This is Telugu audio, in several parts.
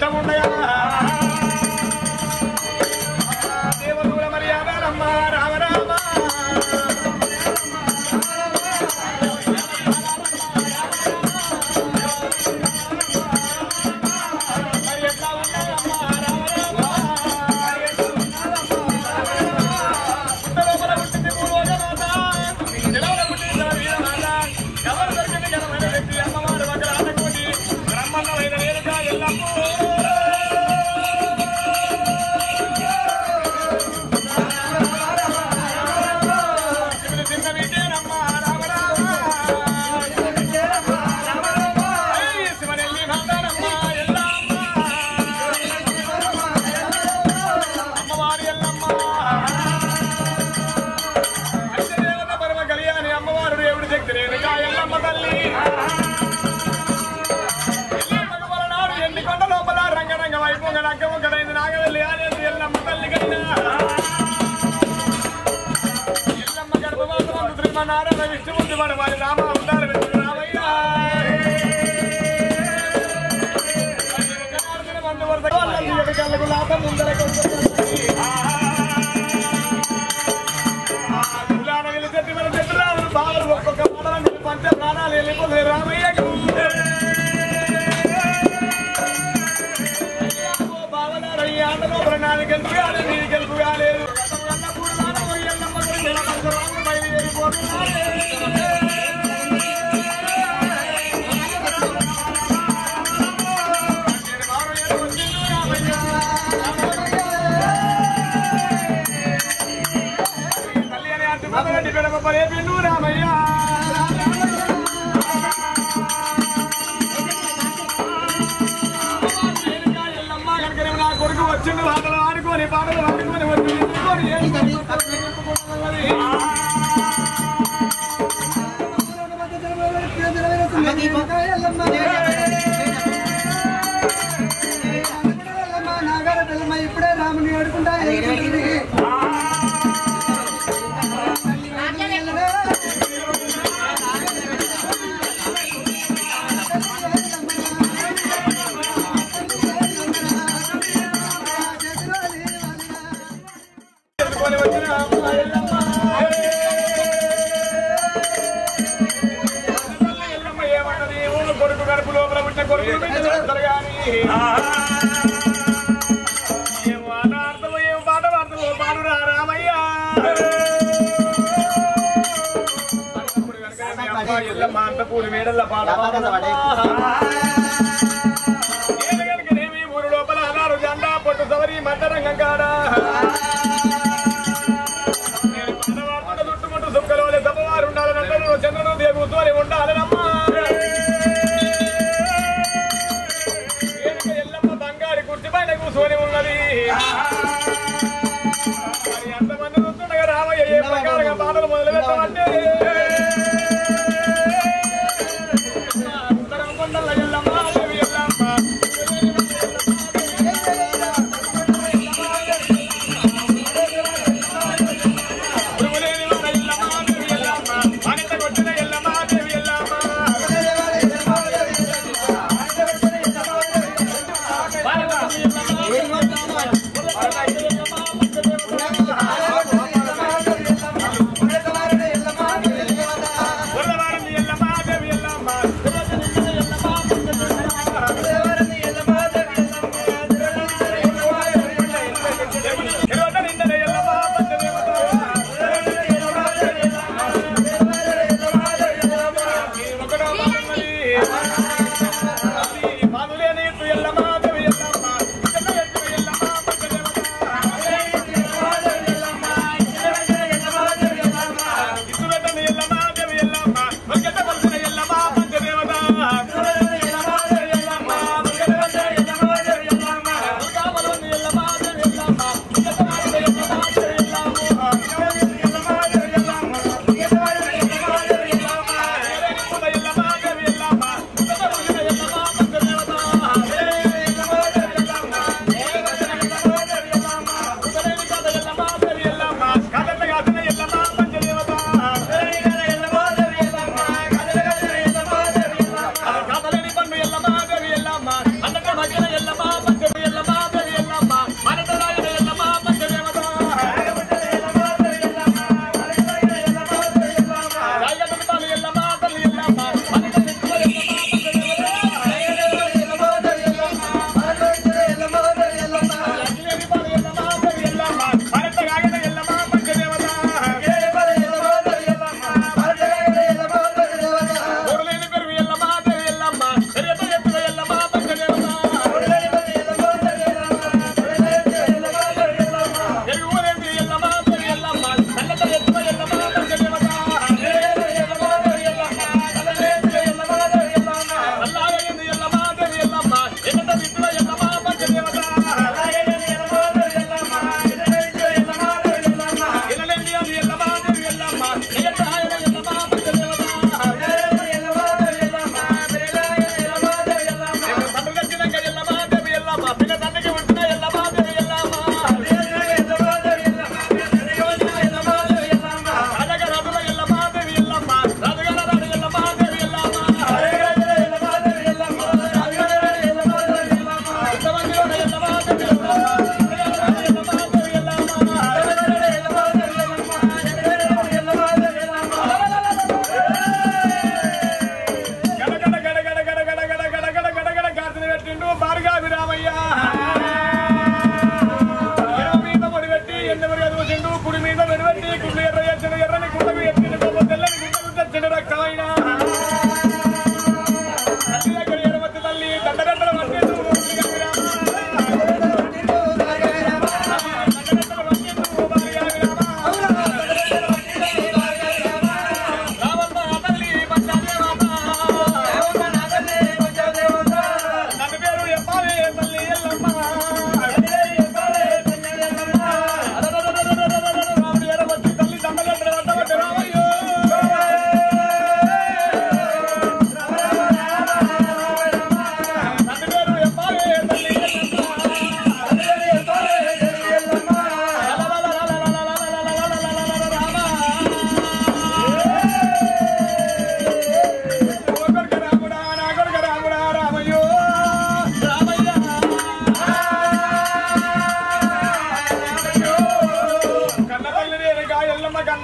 ఇష్టముండగా దేవదూల మర్యాదలమ్మ రామ రామ మరి ఎట్లా ఉన్నాయమ్మ రామ రామ పుట్టలోపల పుట్టింది పూర్వజమాత, నిలవల పుట్టింది వీరమాత. ఎవరు దొరికింది ఘనమైన వ్యక్తి అమ్మవారు ఒక రాజకోటి, బ్రహ్మాండమైన రేణుక ఎల్లమ్మో. శివుని చిన్న విజయనమ్మ రామ రామ. ఐ శివనెల్లి మాతారమ్మ ఎల్లమ్మ. అమ్మవారి ఎల్లమ్మ అష్టదేవత పరమ కళ్యాణి అమ్మవారు దేవుడి శక్తి రేణుకా ఎల్లమ్మ తల్లి ఎల్లమ్మకు వలనాడు ఎన్ని కొండ లోపల రంగరంగ వైపు రంగముక్కడైంది నాగవెల్లి ఆనేది ఎల్లమ్మ తల్లి కన్నా ఎల్లమ్మ గర్భవాసమందు శ్రీమన్నారాయణ విష్ణుమూర్తి వాడు వారి నామ ఉండాలి వెంకట రామయ్య మందు వరద వాళ్ళందరి కళ్ళకు లాభం ముందర పిల్లానగిలి చెట్టు మీద చెట్టు రాదు బావలు ఒక్కొక్క పాదాన్ని పంచ ప్రాణాలు వెళ్ళిపోతాయి రామయ్యకు బావలారయ్య అన్నలో ప్రాణాలు గెలుపు కాదు నీ గెలుపు కాలేదు కళ్యాణి అటు మొదలెట్టి పెడమ పరే పిండు రామయ్య ఎల్లమ్మ కనుక నా కొడుకు వచ్చిండు పాటలు ఆడుకొని పాటలు ఆడుకొని వచ్చి నిలుచుకొని ఏడుకొని ఇప్పుడే రాముని ఆడుకుంటా ఎత్తుకొని వచ్చిన అమ్మ ఎల్లమ్మ. ఎల్లమ్మ ఏమన్నది? ఊరు కొడుకు కడుపు లోపల పుట్టిన కొడుకును పెంచుతారు గాని. ఏం ఆట ఆడతావో, ఏం పాట పాడతావో పాడురా రామయ్య. అప్పుడు కనుక మీ అమ్మ ఎల్లమ్మ అంతపూరి మేడల్ల పాట పాడదమ్మా. ఏడు గనుకనేమి ఊరు లోపల అన్నారు జెండా పొట్టు సవరి మద్దరంగం కాడా నేను పన్నవాడుతున్న చుట్టుముట్టు సుక్కలోని సభవారు ఉండాలనంటారు చంద్రుడు దేవి కూర్చొని ఉండాలనమ్మా వేదిక ఎల్లమ్మ బంగారి కుర్చీ పైన కూర్చొని ఉన్నది మరి ఎంతమంది చూస్తుండగా రామయ్య ఏ ప్రకారంగా పాటలు మొదలు పెట్టమంటే ఉత్తరం కొండల ఎల్లమ్మ దేవి ఎల్లమ్మ ఉరుములేని వాడ ఎల్లమ్మ దేవి ఎల్లమ్మ అనిత కొట్టిన ఎల్లమ్మ దేవి ఎల్లమ్మ ఏ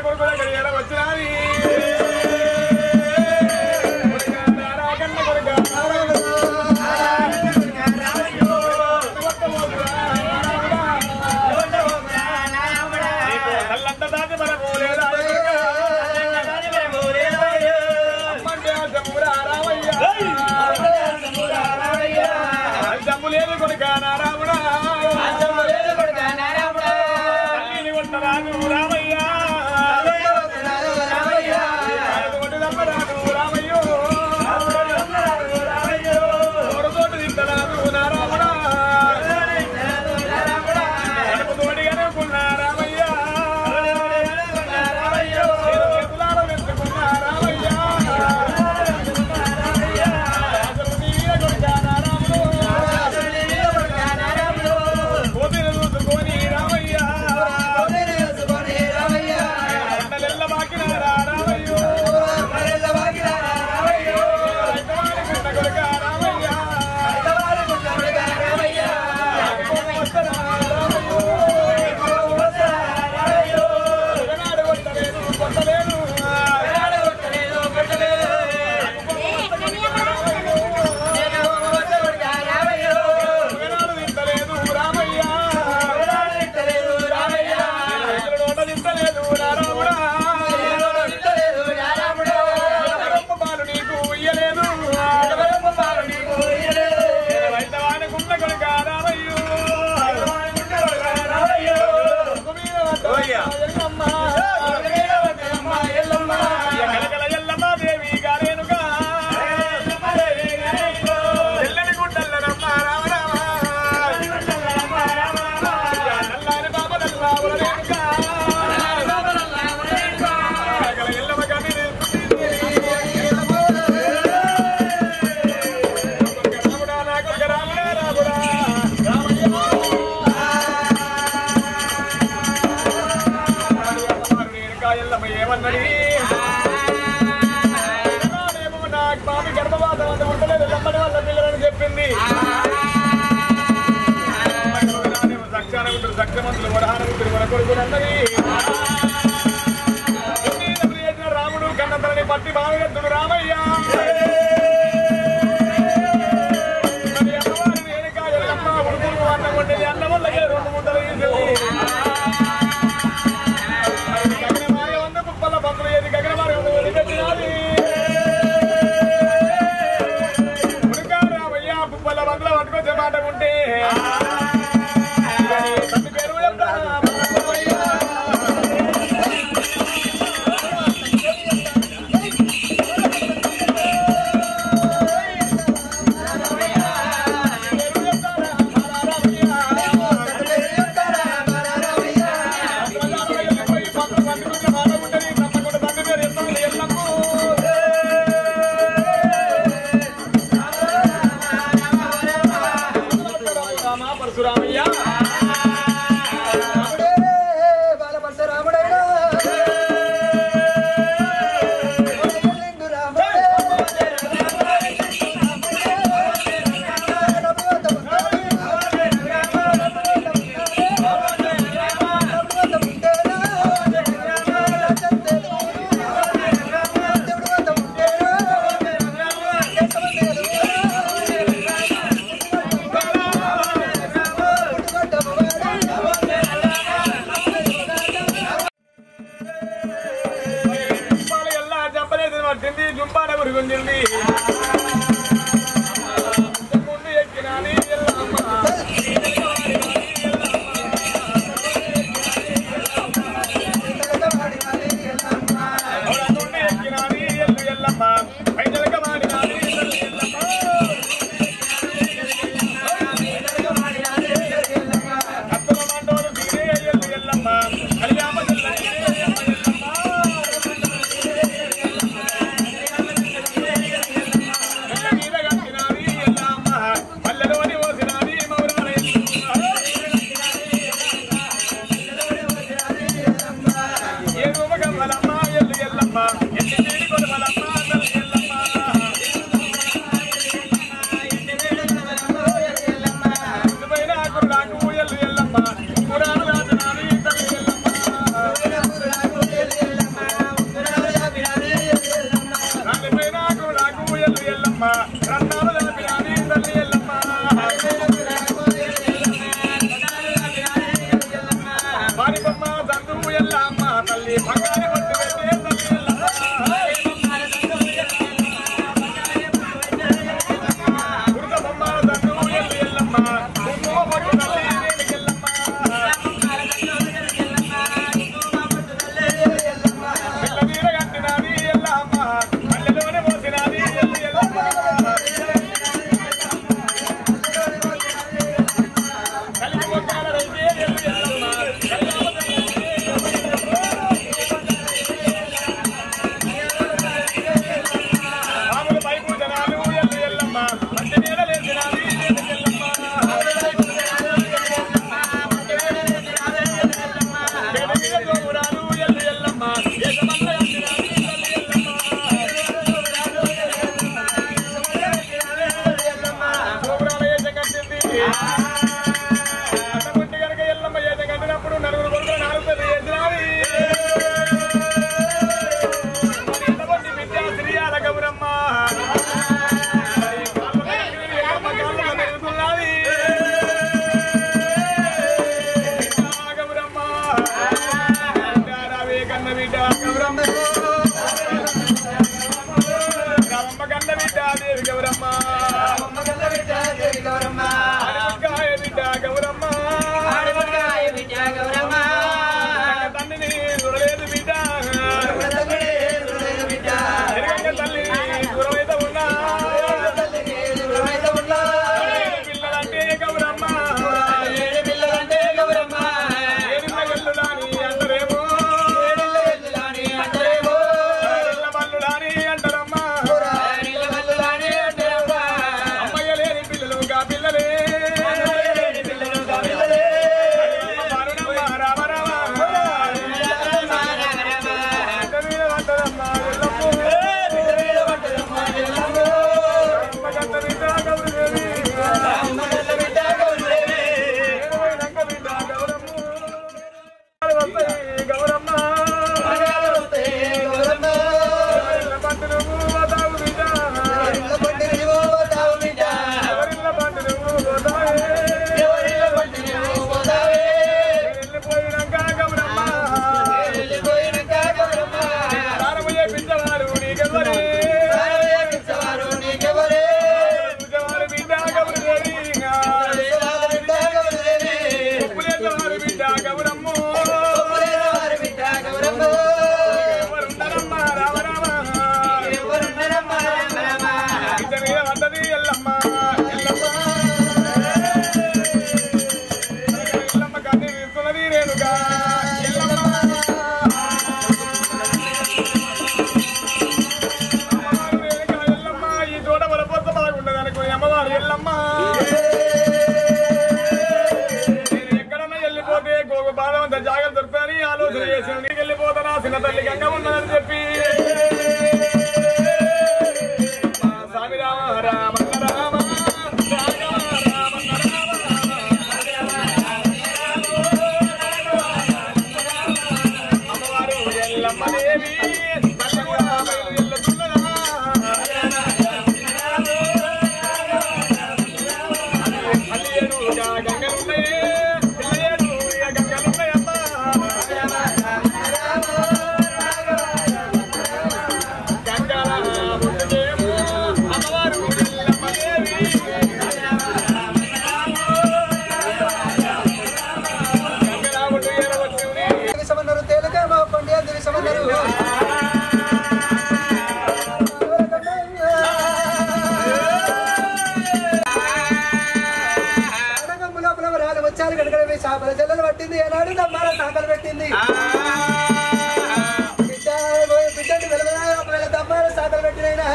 కొడుకు దగ్గర ఎలా వచ్చినాది కొడుకా, నారా కన్న కొడుకా, నీకు నల్లంత దాటి మన పోలేదా అమ్మంటే ఆ జమ్మురా రామయ్య జమ్ము లేదు కొడుక నారాముడా తల్లిని కొట్టరాను రామయ్య కొట్టు తప్పరాను రామయ్యో తోడు తింటరాను నారాముడా కడుపు తోడిగానుకున్నా రామయ్య చేతులార వెతుకున్న రామయ్య అసలు నీ మీద కొడుక నారాముడు కోతిని చూసుకొని రామయ్య అన్నలెల్ల మాకినారా రామయ్యో రైతవాడి కన్న కొడుక రామయ్య ఒకనాడు కొట్టలేను కొట్టలేను ఒకనాడు తింటలేదు రామయ్య రైతుల నోట తింటలేదు నారాముడా ఎవరొక్క పాలు నీకు ఇయ్యలేదు రైతవానికున్న కొడుక రామయ్యో కొడుకు మీద పడ్డ ఎల్లమ్మ. కలకల ఎల్లమ్మ దేవి గారేనుగా తెల్లని గుడ్డల్ల రమ్మ రామ రామ. నల్లాని బాబ నల్లావుల రేణుగా. కలకల ఎల్లమ్మ కని రాముడా నా కొడుక రాముడా రాముడా రామయ్య రేణుకా ఎల్లమ్మ ఏమన్నది నానేమో నాకు బాబు గర్భవాతం అంత ఉండలేదు రమ్మని వాళ్ళ పిల్లలని చెప్పింది నానేమో సక్షాన ఉంటారు సక్షమంతులు వడహాన ఉంటారు మన కొడుకులు అన్నది ఎన్ని చేసిన రాముడు కన్నతలని పట్టి బావగత్తుడు రామయ్య మరి అమ్మవారి రేణుకా ఎల్లమ్మ ఉడుకులు అన్నం వండేది అన్నం వల్లకే రెండు ముద్దలు వేసింది గగనమారి వంద కుప్పల పంతులు ఏది గగనమారి వంద వదిలిపెట్టినాది. ఉడుకా రామయ్య కుప్పల పంతుల పట్టుకొచ్చే మాట ఉంటే తల్లి పేరు చెప్తారా? పేరు చెప్తారా? పోయి పంతులు పండుకున్న మాట ఉంటది. తప్పకుండా తండ్రి పేరు చెప్తాను ఎల్లమ్మూ. రామ పరశురామయ్య బాలపరశురాముడైనా లింగు జుంపాల ఎల్లా చంపలేదు పట్టింది జుంపాల గురిగుంజింది ముందు ఎక్కినాని ఎల్లమ్మ ముందు ఎక్కినాని ఎల్లు ఎల్లమ్మ పైదలక మాడినాని ఎల్లు ఎల్లమ్మ కత్తుల మండోలు తీరే ఎల్లు ఎల్లమ్మ కళ్యాణ ఎల్లమ్మ మీద కట్టినాది ఎల్లమ్మ పల్లెలోని పోసినాది మౌరాల ఏ రూపకమ్మలమ్మ ఎల్లు ఎల్లమ్మ ఎల్లి తీడి కొడమలమ్మ తల్లి ఎల్లమ్మ పైన కుర్రాకు ఎల్లు ఎల్లమ్మ కురాను రాజనాది తల్లి ఎల్లమ్మ కన్న బిడ్డ గౌరమ్మ రామమ్మ కన్న బిడ్డ దేవి గౌరమ్మ ఆడబిడ్డాయ బిడ్డ గౌరమ్మ తండ్రిని చూడలేదు బిడ్డ ఎరగంగ తల్లి దూరమైతే ఉన్నా పిల్లలంటే గౌరమ్మ ఏడిన గల్లులాని అంటారేమో ఇళ్ళ బల్లులాని అంటారమ్మా అమ్మయ్య లేని పిల్లలు గా పిల్లలే మారునమ్మ రామ రామ ఇంత మీద పడ్డదమ్మా ఎల్లమ్మో. అమ్మ గంట బిడ్డ గౌరదేవి. ఏడువైనాక బిడ్డ గౌరమ్మ. వస్తాయి గౌరమ్మ ఎవరిళ్ళ పంటలు పోతావు బిడ్డ ఎవరిళ్ళ పంటలు పోతావే వెళ్ళిపోయినాక గౌరమ్మ ప్రారంభ చేపించవారు నీకెవరే పూజవారు బిడ్డ గౌరదేవి ఉప్పులేసేవారు బిడ్డ గౌరమ్మ ఎవరుంటారమ్మా రామ రామ ఇంత మీద పడ్డది ఎల్లమ్మ ఎల్లమ్మ ఎల్లమ్మ కన్నీ తీసుకున్నది రేణుగా ఎల్లమ్మ అమ్మవారు రేణుగా ఎల్లమ్మ ఈ చోట మన పొద్దు బాగుండదు అనుకుని అమ్మవారు ఎల్లమ్మ నేను ఎక్కడన్నా వెళ్ళిపోతే గోగు బాధ అంత జాగ్రత్త దొరుకుతాని ఆలోచన చేసిన నీకు వెళ్ళిపోతానా చిన్న తల్లి గంగ ఉన్నదని చెప్పి స్వామి రామ రామ రామ రామ రామ అమ్మవారు ఎల్లమ్మ దేవి తల్లి కూడా బయలుదేరుతున్నదా? అల్లియేడుగా గంగలున్నాయే, పిల్లయేడుగా గంగలున్నాయమ్మా. గంగల ముందుకేమో అమ్మవారు ఎల్లమ్మ దేవి. గంగల ముందు ఎరవచ్చునే. తేలిక మా పండి దివిసమన్నారు లోపల వచ్చారు కనుక మీ చేపల జల్లలు పట్టింది ఏనాడు దమ్మాల సాకలు పెట్టింది బిడ్డ బిడ్డని వెలవదా ఒకవేళ దమ్మాల సాకలు పెట్టినైనా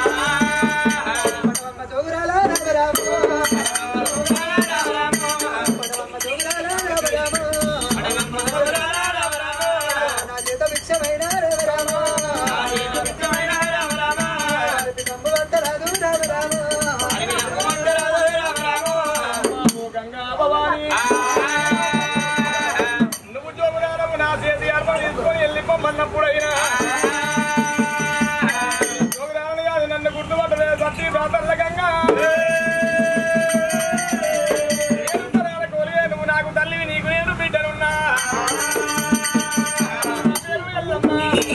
పడవమ్మ జోగురాల రామరామ పడవమ్మ జోగురాల రామరామ నా చేత భిక్షమైన రామరామ కమ్ము వంటరాదు రామరామ ఓ గంగా భవాని నువ్వు జోగురాలవు నా చేతి ఏర్పాటు చేసుకొని వెళ్ళిపోమన్నప్పుడైనా జోగురాలని కాదు నన్ను గుర్తుపట్టలే సత్తి ప్రాతర్ల గంగా ఏడు తరాల కోలియే నువ్వు నాకు తల్లివి నీకు నేను బిడ్డనున్నా పేరు ఎల్లమ్మ.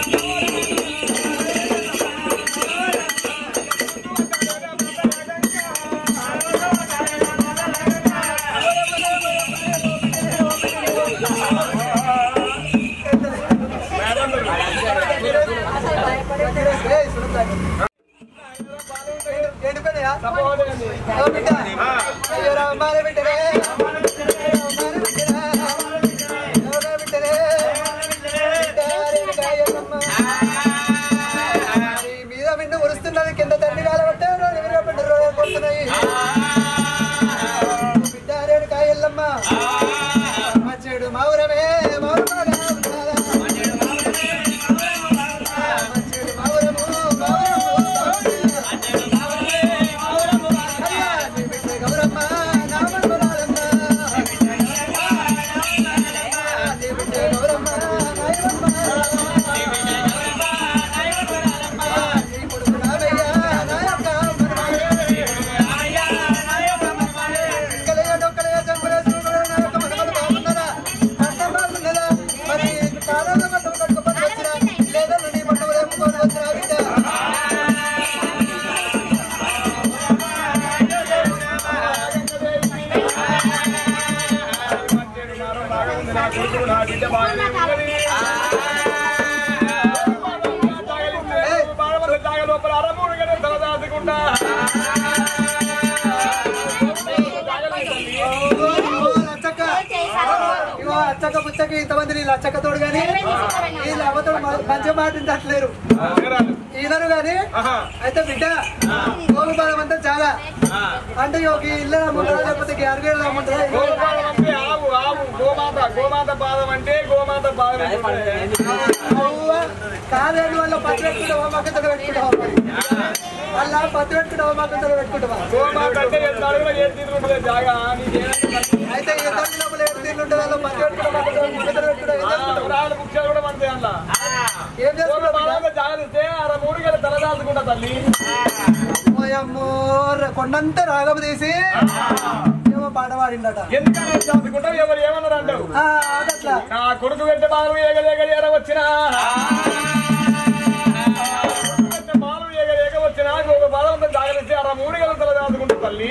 ఎండిపోయినాయా సపోర్ట్ ఓ బిడ్డ అయ్యో రామాల బిడ్డరే రామాల బిడ్డరా ఎవరా బిడ్డరే బిడ్డ కాయమ్మ నీ మీద విండు ఉరుస్తున్నది కింద తండ్రి కాలబట్టే ఎవరో బిడ్డ రోజు కొడుతున్నాయి బిడ్డ రేడు కాయల్లమ్మ మచ్చేడు మౌరమే మౌరమాగా ఉన్నారా మచ్చేడు మౌరము మౌరము అయ్యా నీ బిడ్డ గౌరమ్మ నామం కొనాలమ్మ వచ్చాక ఇంతమంది నీళ్ళు అచ్చకతోడు గాని వీళ్ళు అవ్వతోడు మంచిగా మాట్లాడట్లేరు ఈయనరు గాని ఆహా. అయితే బిడ్డ గోగుపాదం అంతా చాలా అంటే ఒక ఇల్లు అమ్ముతారా లేకపోతే గ్యారగేళ్ళు అమ్ముతారా గోపాలం అంటే ఆవు ఆవు గోమాత గోమాత పాదం అంటే గోమాత పాదం అంటే అవ్వ, కాదేడు వల్ల పత్తి పెట్టుకుంటావా మక్కతో పెట్టుకుంటావా మరి వాళ్ళ పత్తి పెట్టుకుంటావా మక్కతో పెట్టుకుంటావా గోమాత అంటే ఎంత అడుగులో ఏం తీసుకుంటుంది జాగా నీకేమైనా అయితే ఏ తల్లి లోపల ఏడు తీర్లు ఉంటుంది వాళ్ళ పత్తి పెట్టుకుంటావా మక్కతో పెట్టుకుంటావా ఏం చేసుకుంటావు? ఉదాహరణ ముఖ్యాలు కూడా మనదే అన్న ఏం చేసుకుంటావు బిడ్డ? బాగా జాగ్రత్త ఆడ మూడు గల తల దాల్చుకుంటా తల్లి ఓయమ్మో, ర- కొండంతా రాగం తీసి ఏమో పాట పాడిండట ఎందుకని దాల్చుకుంటా ఎవరు ఏమన్నారు అంటావు ఆ, అదట్లా నా కొడుకు వెంట బాలు ఏగలేక ఏర వచ్చినా వెంట బాలు ఏగలేక వచ్చినా ఒక బాలంతా జాగ్రత్త ఆడ మూడు గల తల దాల్చుకుంటా తల్లి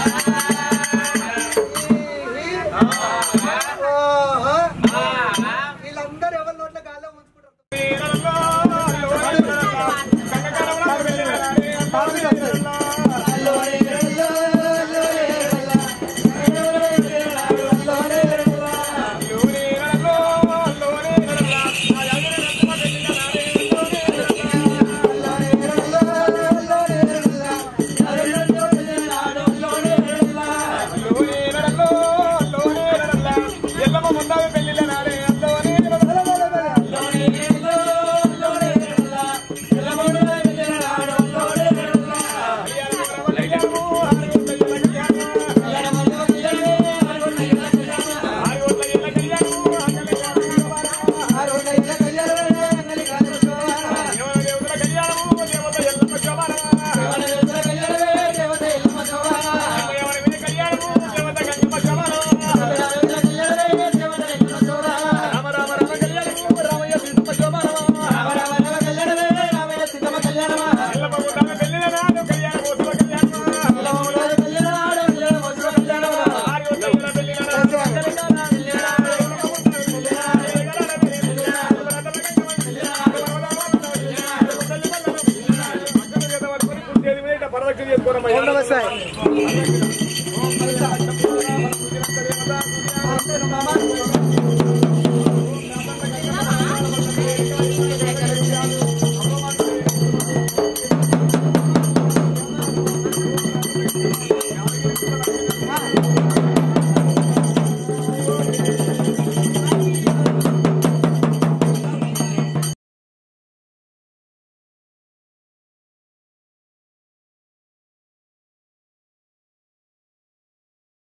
ఓహో. వీళ్ళందరూ ఎవరి నోట్ల గాల్లో ఉంచుకుంటారు ఎల్లమ్మ ముందావి పెళ్లిళ్ళ నాడే అందవని నమస్తే